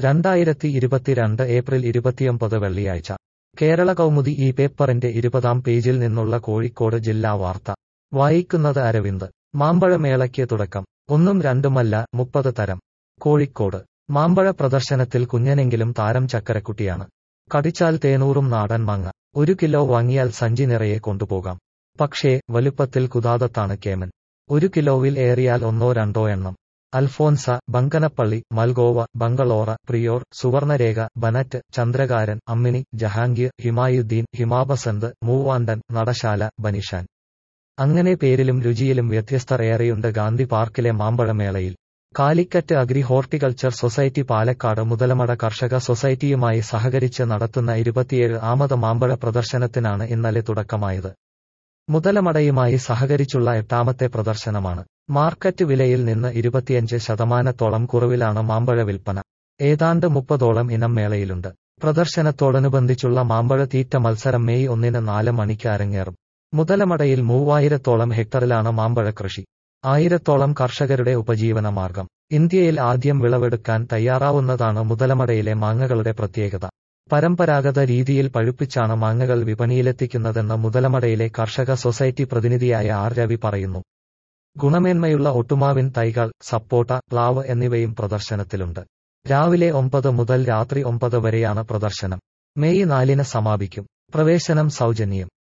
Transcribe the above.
രണ്ടായിരത്തി ഇരുപത്തിരണ്ട് ഏപ്രിൽ ഇരുപത്തിയൊമ്പത് വെള്ളിയാഴ്ച കേരള കൗമുദി ഈ പേപ്പറിന്റെ ഇരുപതാം പേജിൽ നിന്നുള്ള കോഴിക്കോട് ജില്ലാ വാർത്ത വായിക്കുന്നത് അരവിന്ദ് മാമ്പഴമേളയ്ക്ക് തുടക്കം ഒന്നും രണ്ടുമല്ല മുപ്പത് തരം കോഴിക്കോട് മാമ്പഴ പ്രദർശനത്തിൽ കുഞ്ഞനെങ്കിലും താരം ചക്കരക്കുട്ടിയാണ് കടിച്ചാൽ തേനൂറും നാടൻ മാങ്ങ ഒരു കിലോ വാങ്ങിയാൽ സഞ്ചി നിറയെ കൊണ്ടുപോകാം പക്ഷേ വലുപ്പത്തിൽ കുതാദത്താണ് കേമൻ ഒരു കിലോവിൽ ഏറിയാൽ ഒന്നോ രണ്ടോ എണ്ണം അൽഫോൻസ ബങ്കനപ്പള്ളി മൽഗോവ ബംഗളോറ പ്രിയോർ സുവർണരേഖ ബനറ്റ് ചന്ദ്രകാരൻ അമ്മിണി ജഹാംഗീർ ഹിമായുദ്ദീൻ ഹിമാബസന്ത് മൂവാണ്ടൻ നടശാല ബനിഷാൻ അങ്ങനെ പേരിലും രുചിയിലും വ്യത്യസ്തർ ഏറെയുണ്ട് ഗാന്ധി പാർക്കിലെ മാമ്പഴമേളയിൽ Calicut agri horticulture society Palakkad Muthalamada കർഷക സൊസൈറ്റിയുമായി സഹകരിച്ച് നടത്തുന്ന ഇരുപത്തിയേഴ് ആമത് മാമ്പഴ പ്രദർശനത്തിനാണ് ഇന്നലെ തുടക്കമായത് മുതലമടയുമായി സഹകരിച്ചുള്ള എട്ടാമത്തെ പ്രദർശനമാണ് മാർക്കറ്റ് വിലയിൽ നിന്ന് ഇരുപത്തിയഞ്ച് ശതമാനത്തോളം കുറവിലാണ് മാമ്പഴ വിൽപ്പന ഏതാണ്ട് മുപ്പതോളം ഇനം മേളയിലുണ്ട് പ്രദർശനത്തോടനുബന്ധിച്ചുള്ള മാമ്പഴ തീറ്റ മത്സരം മെയ് ഒന്നിന് നാല് മണിക്ക് അരങ്ങേറും മുതലമടയിൽ മൂവായിരത്തോളം ഹെക്ടറിലാണ് മാമ്പഴ കൃഷി ആയിരത്തോളം കർഷകരുടെ ഉപജീവന മാർഗം ഇന്ത്യയിൽ ആദ്യം വിളവെടുക്കാൻ തയ്യാറാവുന്നതാണ് മുതലമടയിലെ മാങ്ങകളുടെ പ്രത്യേകത പരമ്പരാഗത രീതിയിൽ പഴുപ്പിച്ചാണ് മാങ്ങകൾ വിപണിയിലെത്തിക്കുന്നതെന്ന് മുതലമടയിലെ കർഷക സൊസൈറ്റി പ്രതിനിധിയായ ആർ രവി പറയുന്നു ഗുണമേന്മയുള്ള ഒട്ടുമാവിൻ തൈകൾ സപ്പോട്ട പ്ലാവ് എന്നിവയും പ്രദർശനത്തിലുണ്ട് രാവിലെ ഒമ്പത് മുതൽ രാത്രി ഒമ്പത് വരെയാണ് പ്രദർശനം മെയ് നാലിന് സമാപിക്കും പ്രവേശനം സൗജന്യം